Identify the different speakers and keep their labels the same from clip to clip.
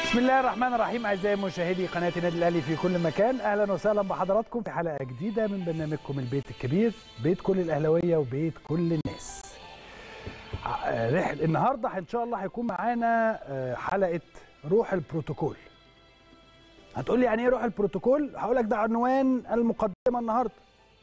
Speaker 1: بسم الله الرحمن الرحيم اعزائي مشاهدي قناه النادي الاهلي في كل مكان اهلا وسهلا بحضراتكم في حلقه جديده من برنامجكم البيت الكبير بيت كل الاهلاويه وبيت كل الناس ع- رحل النهارده ان شاء الله هيكون معانا آه، حلقه روح البروتوكول هتقول لي يعني ايه روح البروتوكول هقول لك ده عنوان المقدمه النهارده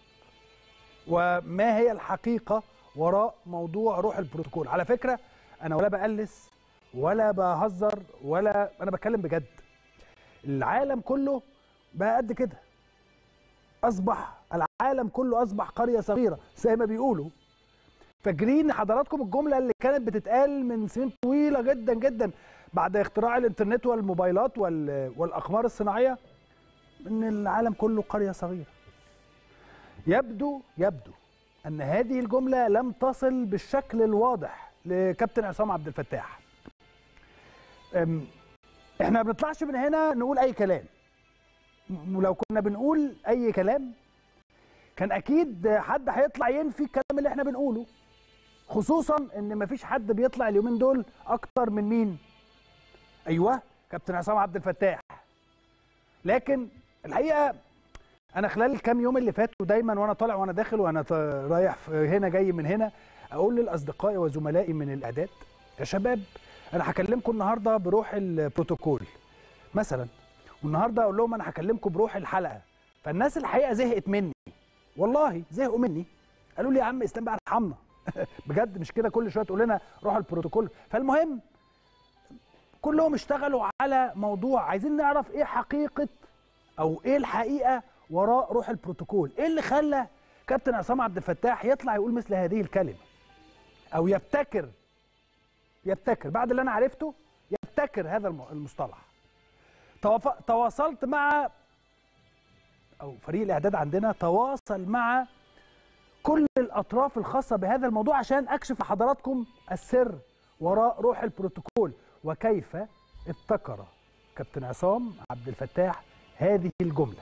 Speaker 1: وما هي الحقيقه وراء موضوع روح البروتوكول على فكره انا ولا بقلس ولا بهزر ولا انا بتكلم بجد العالم كله بقى قد كده اصبح العالم كله اصبح قريه صغيره زي ما بيقولوا فاكرين حضراتكم الجمله اللي كانت بتتقال من سنين طويله جدا جدا بعد اختراع الانترنت والموبايلات وال- والاقمار الصناعيه ان العالم كله قريه صغيره يبدو يبدو ان هذه الجمله لم تصل بالشكل الواضح لكابتن عصام عبد الفتاح أم، احنا ما بنطلعش من هنا نقول اي كلام م- ولو كنا بنقول اي كلام كان اكيد حد هيطلع ينفي الكلام اللي احنا بنقوله خصوصا ان مفيش حد بيطلع اليومين دول اكتر من مين ايوه كابتن عصام عبد الفتاح لكن الحقيقه انا خلال الكام يوم اللي فاتوا دايما وانا طالع وانا داخل وانا ط- رايح في- هنا جاي من هنا اقول لاصدقائي وزملائي من الاعداد يا شباب انا هكلمكم النهارده بروح البروتوكول مثلا والنهارده اقول لهم انا هكلمكم بروح الحلقه فالناس الحقيقه زهقت مني والله زهقوا مني قالوا لي يا عم اسلام بقى ارحمنا بجد مش كده كل شويه تقول لنا روح البروتوكول فالمهم كلهم اشتغلوا على موضوع عايزين نعرف ايه حقيقه او ايه الحقيقه وراء روح البروتوكول ايه اللي خلى كابتن عصام عبد الفتاح يطلع يقول مثل هذه الكلمه او يبتكر يبتكر بعد اللي انا عرفته يبتكر هذا الم- المصطلح توف- تواصلت مع او فريق الاعداد عندنا تواصل مع كل الاطراف الخاصه بهذا الموضوع عشان اكشف لحضراتكم السر وراء روح البروتوكول وكيف ابتكر كابتن عصام عبد الفتاح هذه الجمله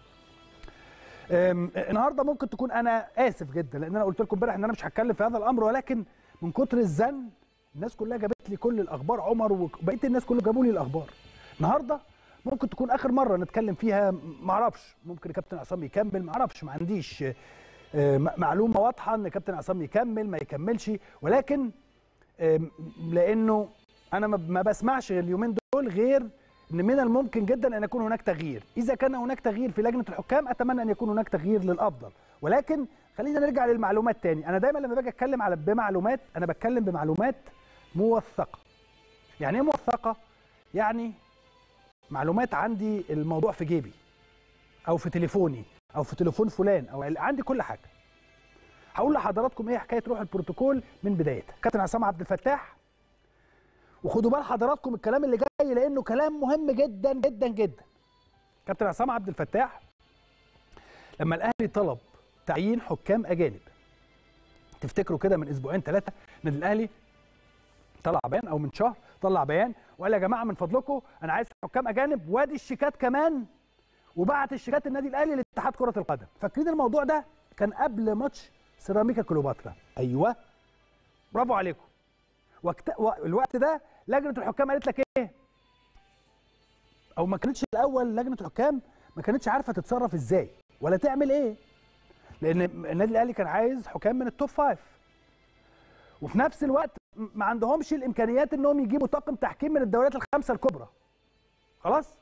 Speaker 1: أم، النهارده ممكن تكون انا اسف جدا لان انا قلت لكم امبارح ان انا مش هتكلم في هذا الامر ولكن من كتر الزن الناس كلها جابت لي كل الاخبار عمر وبقيه الناس كلهم جابوا لي الاخبار النهارده ممكن تكون اخر مره نتكلم فيها ما اعرفش ممكن كابتن عصام يكمل ما اعرفش ما عنديش آه، م- معلومه واضحه ان كابتن عصام يكمل ما يكملش ولكن آم، لانه انا ما- ما بسمعش اليومين دول غير ان من الممكن جدا ان يكون هناك تغيير اذا كان هناك تغيير في لجنه الحكام اتمنى ان يكون هناك تغيير للافضل ولكن خلينا نرجع للمعلومات تاني انا دايما لما باجي اتكلم على بمعلومات انا بتكلم بمعلومات موثقه يعني ايه موثقه يعني معلومات عندي الموضوع في جيبي او في تليفوني او في تليفون فلان او عندي كل حاجه هقول لحضراتكم ايه حكايه روح البروتوكول من بدايتها كابتن عصام عبد الفتاح وخدوا بال حضراتكم الكلام اللي جاي لانه كلام مهم جدا جدا جدا كابتن عصام عبد الفتاح لما الاهلي طلب تعيين حكام اجانب تفتكروا كده من اسبوعين ثلاثه النادي الاهلي طلع بيان او من شهر طلع بيان وقال يا جماعه من فضلكم انا عايز حكام اجانب وادي الشيكات كمان وبعت الشيكات النادي الاهلي لاتحاد كره القدم فاكرين الموضوع ده كان قبل ماتش سيراميكا كليوباترا ايوه برافو عليكم وقت و- الوقت ده لجنه الحكام قالت لك ايه او ما كانتش الاول لجنه الحكام ما كانتش عارفه تتصرف ازاي ولا تعمل ايه لان النادي الاهلي كان عايز حكام من التوب فايف وفي نفس الوقت م- ما عندهمش الامكانيات انهم يجيبوا طاقم تحكيم من الدوريات الخمسه الكبرى خلاص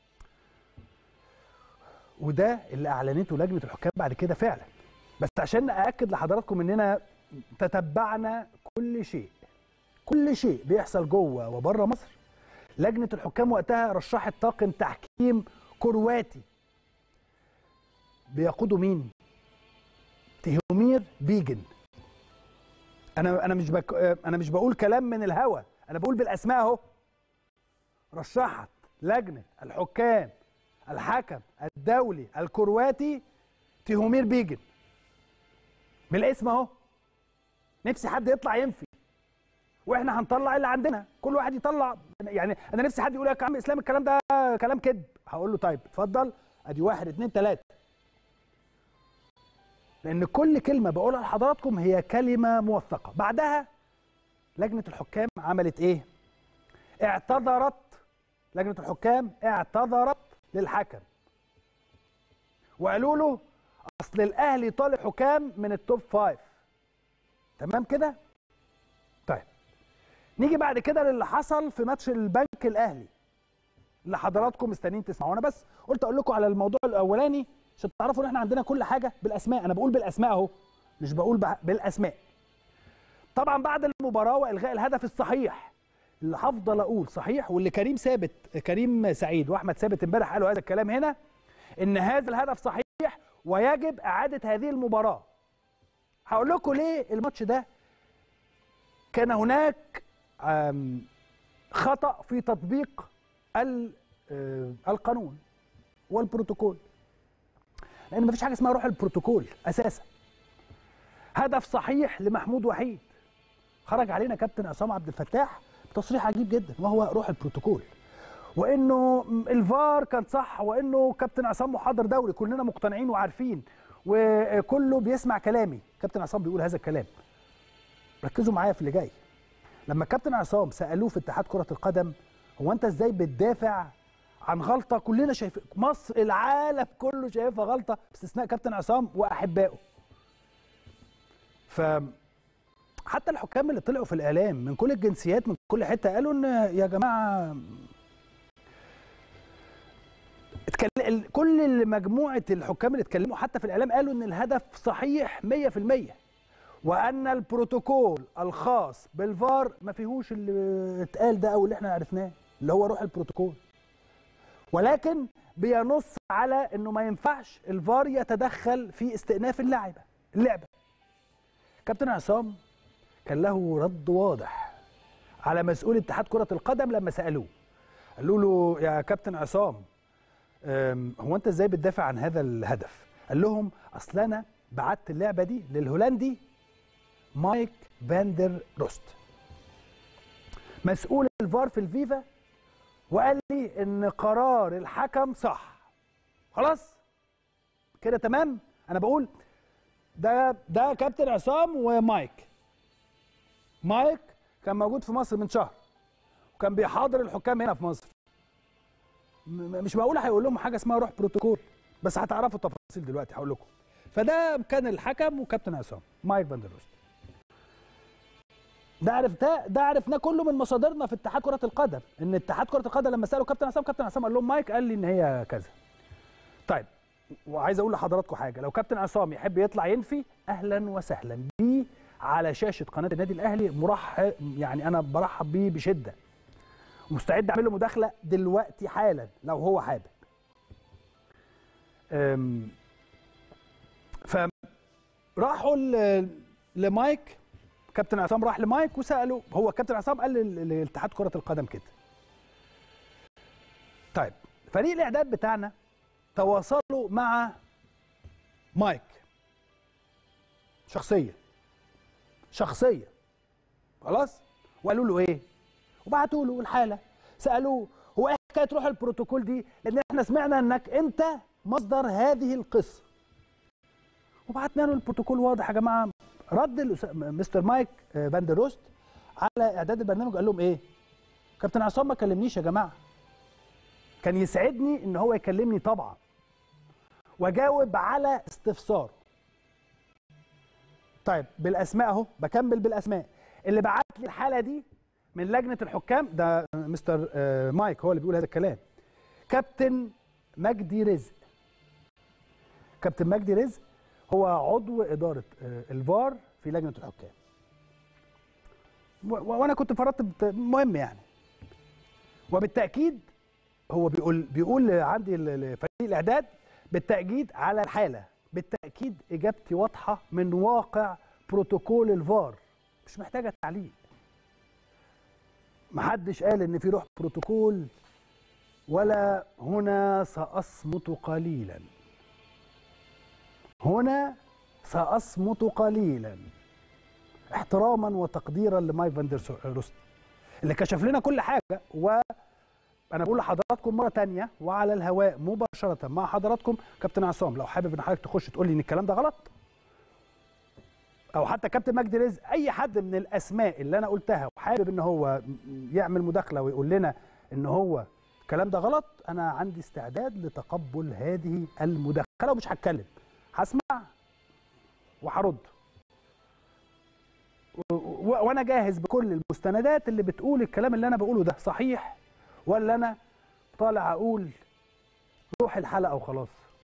Speaker 1: وده اللي اعلنته لجنه الحكام بعد كده فعلا بس عشان ااكد لحضراتكم اننا تتبعنا كل شيء كل شيء بيحصل جوه وبره مصر لجنه الحكام وقتها رشحت طاقم تحكيم كرواتي بيقوده مين تيهومير بيجن انا انا مش بك... انا مش بقول كلام من الهوا انا بقول بالاسماء اهو رشحت لجنه الحكام الحكم الدولي الكرواتي تيهومير بيجن بالاسم اهو نفسي حد يطلع ينفي واحنا هنطلع اللي عندنا كل واحد يطلع يعني انا نفسي حد يقول لك يا عم اسلام الكلام ده كلام كذب هقول له طيب اتفضل ادي واحد اتنين تلاته لان كل كلمه بقولها لحضراتكم هي كلمه موثقه بعدها لجنه الحكام عملت ايه اعتذرت لجنه الحكام اعتذرت للحكم وقالوا له اصل الاهلي طالب حكام من التوب فايف تمام كده طيب نيجي بعد كده للي حصل في ماتش البنك الاهلي اللي حضراتكم مستنيين تسمعوا انا بس قلت اقول لكم على الموضوع الاولاني عشان تعرفوا ان احنا عندنا كل حاجه بالاسماء انا بقول بالاسماء اهو مش بقول بح- بالاسماء طبعا بعد المباراه والغاء الهدف الصحيح اللي هفضل اقول صحيح واللي كريم ثابت كريم سعيد واحمد ثابت امبارح قالوا هذا الكلام هنا ان هذا الهدف صحيح ويجب اعاده هذه المباراه هقول لكم ليه الماتش ده كان هناك آم، خطا في تطبيق ال- آه، القانون والبروتوكول لان مفيش حاجه اسمها روح البروتوكول اساسا هدف صحيح لمحمود وحيد خرج علينا كابتن عصام عبد الفتاح بتصريح عجيب جدا وهو روح البروتوكول وانه الفار كان صح وانه كابتن عصام محاضر دولي كلنا مقتنعين وعارفين وكله بيسمع كلامي كابتن عصام بيقول هذا الكلام ركزوا معايا في اللي جاي لما كابتن عصام سالوه في اتحاد كره القدم هو انت ازاي بتدافع عن غلطه كلنا شايفين مصر العالم كله شايفها غلطه باستثناء كابتن عصام واحبائه ف حتى الحكام اللي طلعوا في الاعلام من كل الجنسيات من كل حته قالوا ان يا جماعه اتكلم ال- كل مجموعه الحكام اللي اتكلموا حتى في الاعلام قالوا ان الهدف صحيح 100% وان البروتوكول الخاص بالفار ما فيهوش اللي اتقال ده او اللي احنا عرفناه اللي هو روح البروتوكول ولكن بينص على انه ما ينفعش الفار يتدخل في استئناف اللعبه اللعبه كابتن عصام كان له رد واضح على مسؤول اتحاد كره القدم لما سالوه قالوا له يا كابتن عصام أم، هو انت ازاي بتدافع عن هذا الهدف قال لهم اصل انا بعت اللعبه دي للهولندي مايك فاندر روست مسؤول الفار في الفيفا وقال لي ان قرار الحكم صح خلاص كده تمام انا بقول ده ده كابتن عصام ومايك مايك كان موجود في مصر من شهر وكان بيحاضر الحكام هنا في مصر م- مش معقول هيقول لهم حاجه اسمها روح بروتوكول بس هتعرفوا التفاصيل دلوقتي هقول لكم فده كان الحكم وكابتن عصام مايك فاندر روست ده عرفته ده عرفناه كله من مصادرنا في اتحاد كره القدم ان اتحاد كره القدم لما سالوا كابتن عصام كابتن عصام قال لهم مايك قال لي ان هي كذا طيب وعايز اقول لحضراتكم حاجه لو كابتن عصام يحب يطلع ينفي اهلا وسهلا بيه على شاشه قناه النادي الاهلي مرحب يعني انا برحب بيه بشده مستعد اعمل له مداخله دلوقتي حالا لو هو حابب أم، فراحوا ل- لمايك كابتن عصام راح لمايك وساله هو كابتن عصام قال لل- لاتحاد كره القدم كده طيب فريق الاعداد بتاعنا تواصلوا مع مايك شخصيا شخصيا خلاص وقالوا له ايه وبعتوا له الحاله سالوه هو ايه حكايه روح البروتوكول دي لان احنا سمعنا انك انت مصدر هذه القصه وبعتنا له البروتوكول واضح يا جماعه رد الأس- مستر مايك آه، فان دير روست على اعداد البرنامج قال لهم ايه كابتن عصام ما كلمنيش يا جماعه كان يسعدني ان هو يكلمني طبعا واجاوب على استفساره طيب بالاسماء اهو بكمل بالاسماء اللي بعت لي الحاله دي من لجنه الحكام ده مستر آه، مايك هو اللي بيقول هذا الكلام كابتن مجدي رزق كابتن مجدي رزق هو عضو اداره آه، الفار في لجنه الحكام و- و- وانا كنت فرطت بت- مهم يعني وبالتاكيد هو بيقول بيقول عندي ال- ال- فريق الاعداد بالتاكيد على الحاله بالتاكيد اجابتي واضحه من واقع بروتوكول الفار مش محتاجه تعليق محدش قال ان في روح بروتوكول ولا هنا ساصمت قليلا هنا ساصمت قليلا احتراما وتقديرا لمايك فاندر روست اللي كشف لنا كل حاجه و انا بقول لحضراتكم مره تانية وعلى الهواء مباشره مع حضراتكم كابتن عصام لو حابب ان حضرتك تخش تقول لي ان الكلام ده غلط او حتى كابتن مجدي رزق اي حد من الاسماء اللي انا قلتها وحابب ان هو يعمل مداخله ويقول لنا ان هو الكلام ده غلط انا عندي استعداد لتقبل هذه المداخله ومش هتكلم هسمع وهرد و- و- وانا جاهز بكل المستندات اللي بتقول الكلام اللي انا بقوله ده صحيح ولا انا طالع اقول روح الحلقه وخلاص